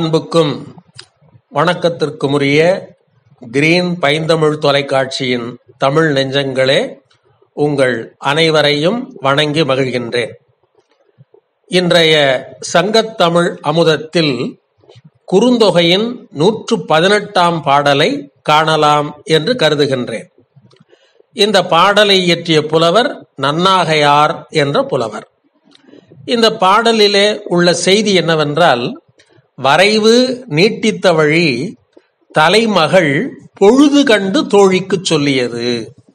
அன்புக்கும் வணக்கத்திற்குமுரிய கிரீன் பைந்தமிழ் தொலைக்காட்சியின் தமிழ் நெஞ்சங்களே உங்கள் அனைவரையும் வணங்கி மகிழ்கின்றேன் இன்றைய சங்கத்தமிழ் அமுதத்தில் குறுந்தொகையின் நூற்று பதினெட்டாம் பாடலை காணலாம் என்று கருதுகின்றேன் இந்த பாடலை இயற்றிய புலவர் நன்னாகையார் என்ற புலவர் இந்த பாடலிலே உள்ள செய்தி என்னவென்றால் வரைவு நீட்டித்த வழி தலைமகள் பொழுது கண்டு தோழிக்கு சொல்லியது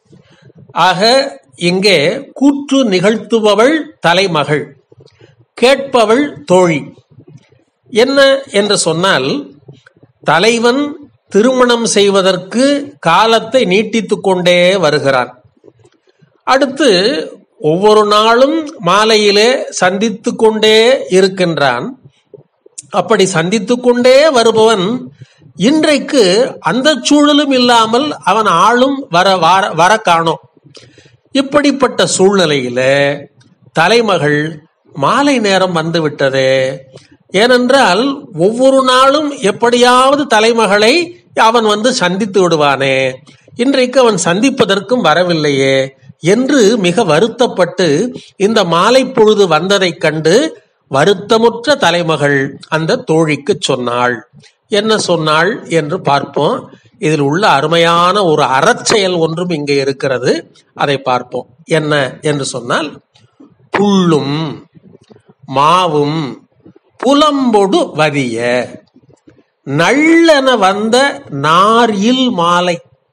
ஆக இங்கே கூற்று நிகழ்த்துபவள் தலைமகள் கேட்பவள் தோழி என்ன என்று சொன்னால் தலைவன் திருமணம் செய்வதற்கு காலத்தை நீட்டித்துக் கொண்டே வருகிறான் அடுத்து ஒவ்வொரு நாளும் மாலையிலே சந்தித்து கொண்டே இருக்கின்றான் அப்படி சந்தித்து கொண்டே வருபவன் இன்றைக்கு அந்த சூழலும் இல்லாமல் அவன் ஆளும் வர வர வர காணோம் இப்படிப்பட்ட சூழ்நிலையில தலைமகள் மாலை நேரம் வந்து விட்டதே ஏனென்றால் ஒவ்வொரு நாளும் எப்படியாவது தலைமகளை அவன் வந்து சந்தித்து விடுவானே இன்றைக்கு அவன் சந்திப்பதற்கும் வரவில்லையே என்று மிக வருத்தப்பட்டு இந்த மாலை பொழுது வந்ததைக் கண்டு வருத்தமுற்ற தலைமகள் அந்த தோழிக்கு சொன்னாள் என்ன சொன்னாள் என்று பார்ப்போம் இதில் உள்ள அருமையான ஒரு அறச்செயல் ஒன்றும் இங்கே இருக்கிறது அதை பார்ப்போம் என்ன என்று சொன்னால் புல்லும் மாவும் புலம்பொடு வதிய நள்ளென வந்த நாரில் மாலை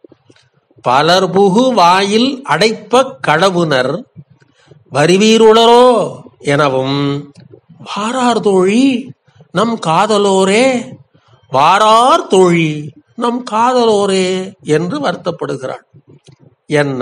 பலர்புகு வாயில் அடைப்ப கடவுனர் வருவீருளரோ எனவும் வாரார் தோழி நம் காதலோரே வாரார் தோழி நம் காதலோரே என்று வருத்தப்படுகிறாள் என்ன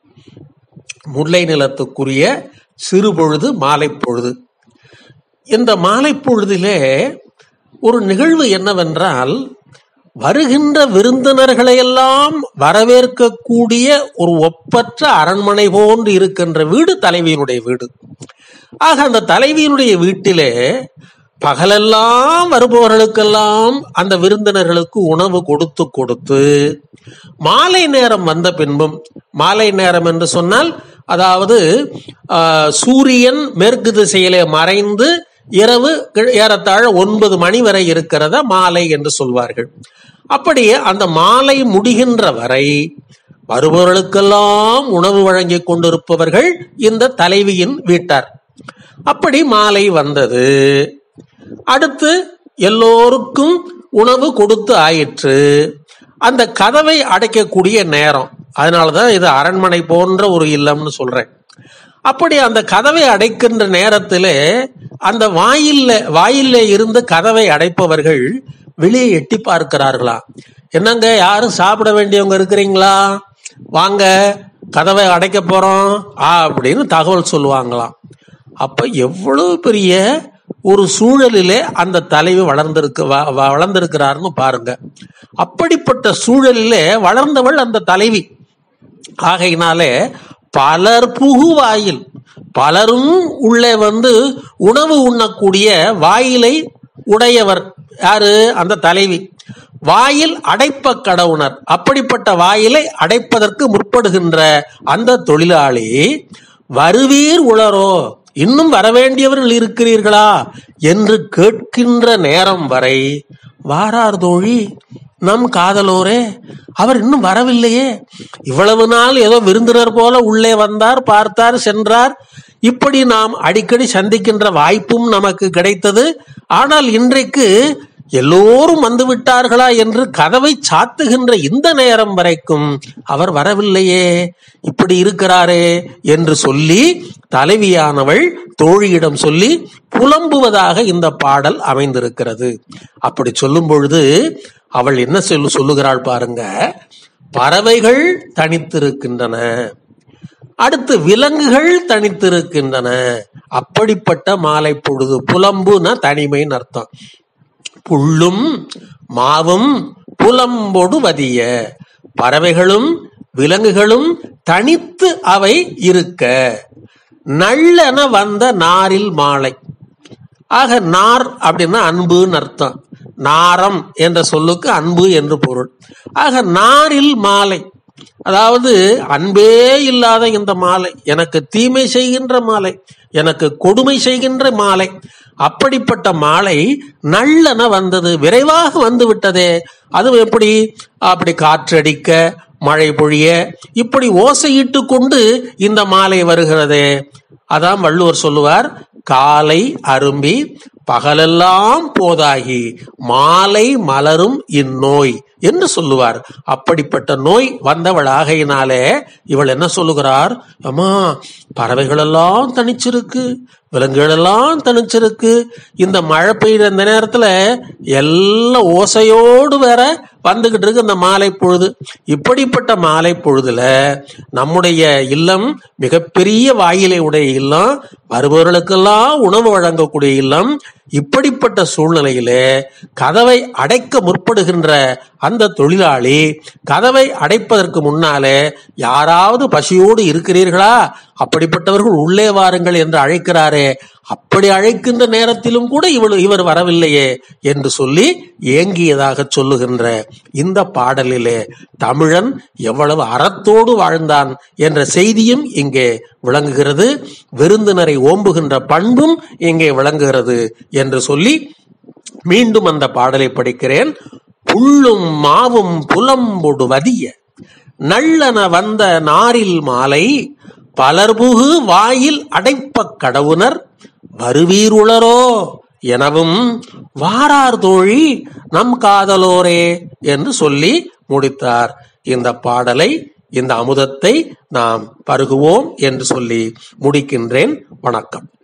முல்லை நிலத்துக்குரிய சிறுபொழுது மாலை பொழுது இந்த மாலை பொழுதிலே ஒரு நிகழ்வு என்னவென்றால் வருகின்ற விருந்தினர்களையெல்லாம் வரவேற்கக்கூடிய ஒரு ஒப்பற்ற அரண்மனை போன்று இருக்கின்ற வீடு தலைவியினுடைய வீடு ஆக அந்த தலைவியினுடைய வீட்டிலே பகலெல்லாம் வருபவர்களுக்கெல்லாம் அந்த விருந்தினர்களுக்கு உணவு கொடுத்து கொடுத்து மாலை நேரம் வந்த பின்பும் மாலை நேரம் என்று சொன்னால் அதாவது சூரியன் மேற்கு திசையிலே மறைந்து இரவு ஏறத்தாழ ஒன்பது மணி வரை இருக்கிறத மாலை என்று சொல்வார்கள் அப்படியே அந்த மாலை முடிகின்ற வரை வருபவர்களுக்கெல்லாம் உணவு வழங்கி கொண்டிருப்பவர்கள் இந்த தலைவியின் வீட்டார் அப்படி மாலை வந்தது அடுத்து எல்லோருக்கும் உணவு கொடுத்து ஆயிற்று அந்த கதவை அடைக்கக்கூடிய நேரம் அதனாலதான் இது அரண்மனை போன்ற ஒரு இல்லம்னு சொல்றேன் அப்படி அந்த கதவை அடைக்கின்ற நேரத்திலே அந்த வாயில்ல வாயில்ல இருந்து கதவை அடைப்பவர்கள் வெளியே எட்டி பார்க்கிறார்களா என்னங்க யாரும் சாப்பிட வேண்டியவங்க இருக்கிறீங்களா வாங்க கதவை அடைக்க போறோம் ஆ அப்படின்னு தகவல் சொல்லுவாங்களாம் அப்ப எவ்வளவு பெரிய ஒரு சூழலிலே அந்த தலைவி வளர்ந்திருக்கு வளர்ந்திருக்கிறாருன்னு பாருங்க அப்படிப்பட்ட சூழலிலே வளர்ந்தவள் அந்த தலைவி ஆகையினாலே பலர் புகுவாயில் பலரும் உள்ளே வந்து உணவு உண்ணக்கூடிய வாயிலை உடையவர் யாரு அந்த தலைவி வாயில் அடைப்ப கடவுணர் அப்படிப்பட்ட வாயிலை அடைப்பதற்கு முற்படுகின்ற அந்த தொழிலாளி வருவீர் உளரோ இன்னும் வரவேண்டியவர்கள் இருக்கிறீர்களா என்று கேட்கின்ற நேரம் வரை வாரார் தோழி நம் காதலோரே அவர் இன்னும் வரவில்லையே இவ்வளவு நாள் ஏதோ விருந்தினர் போல உள்ளே வந்தார் பார்த்தார் சென்றார் இப்படி நாம் அடிக்கடி சந்திக்கின்ற வாய்ப்பும் நமக்கு கிடைத்தது ஆனால் இன்றைக்கு எல்லோரும் வந்து விட்டார்களா என்று கதவை சாத்துகின்ற இந்த நேரம் வரைக்கும் அவர் வரவில்லையே இப்படி இருக்கிறாரே என்று சொல்லி தலைவியானவள் தோழியிடம் சொல்லி புலம்புவதாக இந்த பாடல் அமைந்திருக்கிறது அப்படி சொல்லும் பொழுது அவள் என்ன சொல்லு சொல்லுகிறாள் பாருங்க பறவைகள் தனித்திருக்கின்றன அடுத்து விலங்குகள் தனித்திருக்கின்றன அப்படிப்பட்ட மாலை பொழுது புலம்புனா தனிமைன்னு அர்த்தம் புல்லும் மாவும் புலம்பொடு வதிய பறவைகளும் விலங்குகளும் தனித்து அவை இருக்க நல்லென வந்த நாரில் மாலை ஆக நார் அப்படின்னா அன்புன்னு அர்த்தம் நாரம் என்ற சொல்லுக்கு அன்பு என்று பொருள் ஆக நாரில் மாலை அதாவது அன்பே இல்லாத இந்த மாலை எனக்கு தீமை செய்கின்ற மாலை எனக்கு கொடுமை செய்கின்ற மாலை அப்படிப்பட்ட மாலை நல்லென வந்தது விரைவாக வந்து விட்டதே அது எப்படி அப்படி காற்றடிக்க மழை பொழிய இப்படி ஓசையிட்டு கொண்டு இந்த மாலை வருகிறதே அதான் வள்ளுவர் சொல்லுவார் காலை அரும்பி பகலெல்லாம் போதாகி மாலை மலரும் இந்நோய் என்று சொல்லுவார் அப்படிப்பட்ட நோய் வந்தவள் ஆகையினாலே இவள் என்ன சொல்லுகிறார் அம்மா பறவைகளெல்லாம் தனிச்சிருக்கு விலங்குகளெல்லாம் தனிச்சிருக்கு இந்த மழை பெய்யுற இந்த நேரத்துல எல்லாம் ஓசையோடு வேற வந்துகிட்டு இருக்கு இந்த மாலை பொழுது இப்படிப்பட்ட மாலை பொழுதுல நம்முடைய இல்லம் மிகப்பெரிய வாயிலை உடைய இல்லம் வருபவர்களுக்கெல்லாம் உணவு வழங்கக்கூடிய இல்லம் இப்படிப்பட்ட சூழ்நிலையிலே கதவை அடைக்க முற்படுகின்ற அந்த தொழிலாளி கதவை அடைப்பதற்கு முன்னாலே யாராவது பசியோடு இருக்கிறீர்களா அப்படிப்பட்டவர்கள் உள்ளே வாருங்கள் என்று அழைக்கிறாரே அப்படி அழைக்கின்ற நேரத்திலும் கூட இவள் இவர் வரவில்லையே என்று சொல்லி ஏங்கியதாக சொல்லுகின்ற இந்த பாடலிலே தமிழன் எவ்வளவு அறத்தோடு வாழ்ந்தான் என்ற செய்தியும் இங்கே விளங்குகிறது விருந்தினரை ஓம்புகின்ற பண்பும் இங்கே விளங்குகிறது என்று சொல்லி மீண்டும் அந்த பாடலை படிக்கிறேன் புல்லும் மாவும் புலம்பொடு வதிய நல்லன வந்த நாரில் மாலை பலர்புகு வாயில் அடைப்ப கடவுனர் வருவீருளரோ எனவும் வாரார் தோழி நம் காதலோரே என்று சொல்லி முடித்தார் இந்த பாடலை இந்த அமுதத்தை நாம் பருகுவோம் என்று சொல்லி முடிக்கின்றேன் வணக்கம்